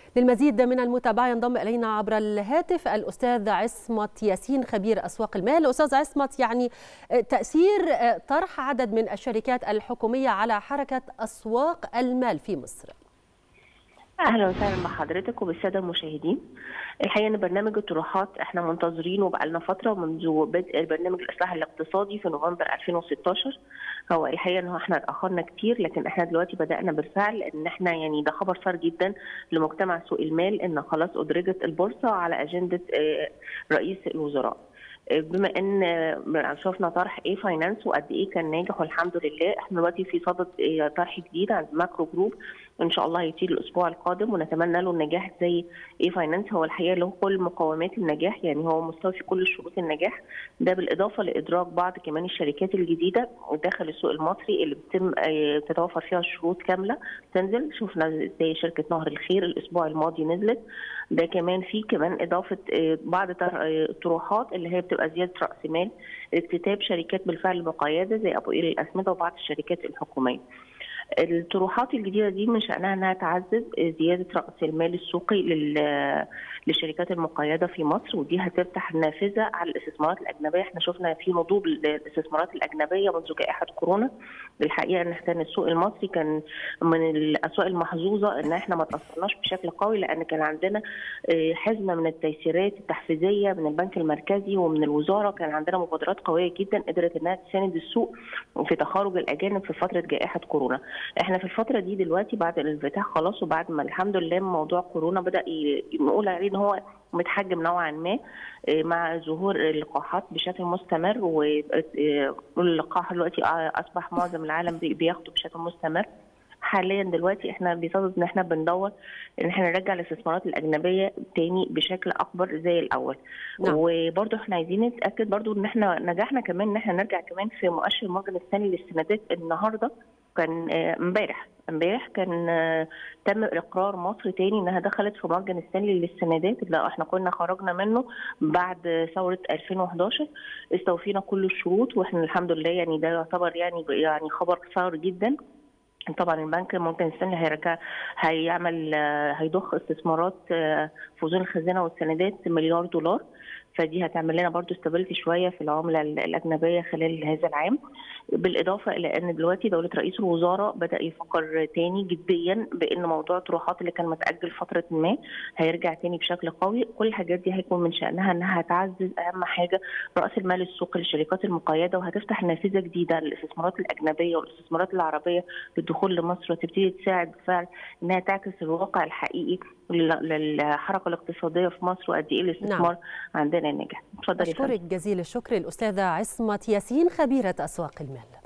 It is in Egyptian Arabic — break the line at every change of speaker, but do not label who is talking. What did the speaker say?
للمزيد من المتابعة ينضم إلينا عبر الهاتف الأستاذ عصمت ياسين خبير أسواق المال أستاذ عصمت يعني تأثير طرح عدد من الشركات الحكومية على حركة أسواق المال في مصر
اهلا وسهلا بحضرتك وبالساده المشاهدين الحقيقه ان برنامج الطروحات احنا منتظرينه بقالنا فتره منذ بدء برنامج الاصلاح الاقتصادي في نوفمبر 2016 هو الحقيقه ان احنا اتاخرنا كتير لكن احنا دلوقتي بدانا بالفعل ان احنا يعني ده خبر صار جدا لمجتمع سوق المال ان خلاص ادرجت البورصه على اجنده رئيس الوزراء بما ان شفنا طرح ايه فاينانس وقد ايه كان ناجح والحمد لله احنا دلوقتي في صدد طرح جديد عند ماكرو جروب ان شاء الله هيطير الاسبوع القادم ونتمنى له النجاح زي ايه فاينانس هو الحقيقه له كل مقومات النجاح يعني هو مستوفي كل شروط النجاح ده بالاضافه لادراك بعض كمان الشركات الجديده داخل السوق المصري اللي بتتم تتوفر فيها شروط كامله تنزل شفنا زي شركه نهر الخير الاسبوع الماضي نزلت ده كمان في كمان اضافه بعض الطروحات اللي هي بتبقى زياده راس مال اكتتاب شركات بالفعل مقيده زي ابو قير الاسمده وبعض الشركات الحكوميه. الطروحات الجديده دي من شانها انها تعزز زياده راس المال السوقي للشركات المقيده في مصر ودي هتفتح النافذه على الاستثمارات الاجنبيه احنا شفنا في نضوج للاستثمارات الاجنبيه منذ جائحه كورونا الحقيقه ان كان السوق المصري كان من الاسواق المحظوظه ان احنا ما تاثرناش بشكل قوي لان كان عندنا حزمه من التيسيرات التحفيزيه من البنك المركزي ومن الوزاره كان عندنا مبادرات قويه جدا قدرت انها تساند السوق في تخارج الاجانب في فتره جائحه كورونا احنا في الفتره دي دلوقتي بعد الانفتاح خلاص وبعد ما الحمد لله موضوع كورونا بدا نقول عليه ان هو متحجم نوعا ما مع ظهور اللقاحات بشكل مستمر واللقاح دلوقتي اصبح معظم العالم بياخده بشكل مستمر حاليا دلوقتي احنا بصدد ان احنا بندور ان احنا نرجع الاستثمارات الاجنبيه تاني بشكل اكبر زي الاول نعم. وبرضه احنا عايزين نتاكد برضه ان احنا نجحنا كمان ان احنا نرجع كمان في مؤشر مورجان الثاني للسندات النهارده كان امبارح امبارح كان تم اقرار مصر تاني انها دخلت في مارجن الثاني للسندات اللي احنا كنا خرجنا منه بعد ثوره 2011 استوفينا كل الشروط واحنا الحمد لله يعني ده يعتبر يعني يعني خبر صار جدا طبعا البنك ممكن السنه هيرجع هيعمل هيضخ استثمارات في اذون الخزانه والسندات مليار دولار فدي هتعمل لنا برضو استابيليتي شويه في العمله الاجنبيه خلال هذا العام بالاضافه الى ان دلوقتي دوله رئيس الوزراء بدا يفكر تاني جديا بان موضوع الطروحات اللي كان متاجل فتره ما هيرجع تاني بشكل قوي كل الحاجات دي هيكون من شانها انها هتعزز اهم حاجه راس المال السوقي للشركات المقيده وهتفتح نافذه جديده للاستثمارات الاجنبيه والاستثمارات العربيه للدخول لمصر وتبتدي تساعد بالفعل انها تعكس الواقع الحقيقي للحركه الاقتصاديه في مصر وقد ايه الاستثمار نعم. عندنا ناجح
اتفضلي اشكرك جزيل الشكر الاستاذه عصمت ياسين خبيره اسواق المال